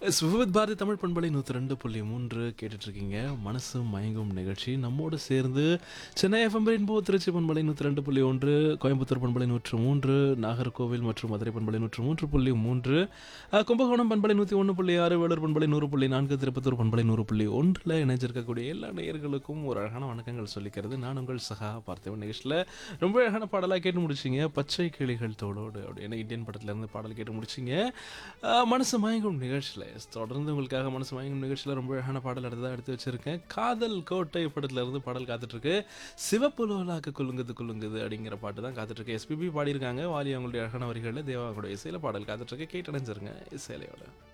சுவித் பாரதி தமிழ் பண்பலை நூற்றி ரெண்டு புள்ளி மூன்று கேட்டுட்ருக்கீங்க மனசு மயங்கும் நிகழ்ச்சி நம்மோடு சேர்ந்து சென்னை எஃப்எம் ரெயின்போ திருச்சி பண்பலை நூற்றி ரெண்டு புள்ளி ஒன்று கோயம்புத்தூர் பண்பலை நூற்று மூன்று நாகர்கோவில் மற்றும் மதுரை பண்பலை நூற்று மூன்று புள்ளி மூன்று அஹ், கும்பகோணம் பண்பலை நூற்றி ஒன்று புள்ளி ஆறு வேலூர் பண்பலை நூறு புள்ளி நான்கு திருப்பத்தூர் பண்பலை நூறு புள்ளி ஒன்றில் இணைஞ்சிருக்கக்கூடிய எல்லா நேயர்களுக்கும் ஒரு அழகான வணக்கங்கள் சொல்லிக்கிறது நான் உங்கள் சகா பார்த்தவன் நிகழ்ச்சியில் ரொம்ப அழகான பாடலாக கேட்டு முடிச்சிங்க பச்சை கிளிகள் தோளோடு அப்படின்னு இந்தியன் படத்துலேருந்து பாடல் கேட்டு முடிச்சிங்க அஹ், மனசு மயங்கும் நிகழ்ச்சியில் தொடர்ந்து உங்களுக்காக மனசு மயங்கும் நிகழ்ச்சியில் ரொம்ப அழகான பாடல் எடுத்து எடுத்து வச்சிருக்கேன் காதல் கோட்டை படத்துல இருந்து பாடல் காத்துட்ருக்கு சிவப்பு லோலாக்கு குலுங்குது குலுங்குது அப்படிங்கிற பாட்டு தான் காத்துட்ருக்கு எஸ்பிபி பாடியிருக்காங்க வாலி அவங்களுடைய அழகான வரிகளில் தேவாவுடைய இசையில் பாடல் காத்துட்ருக்கு கேட்டடைஞ்சிருங்க இசையிலையோட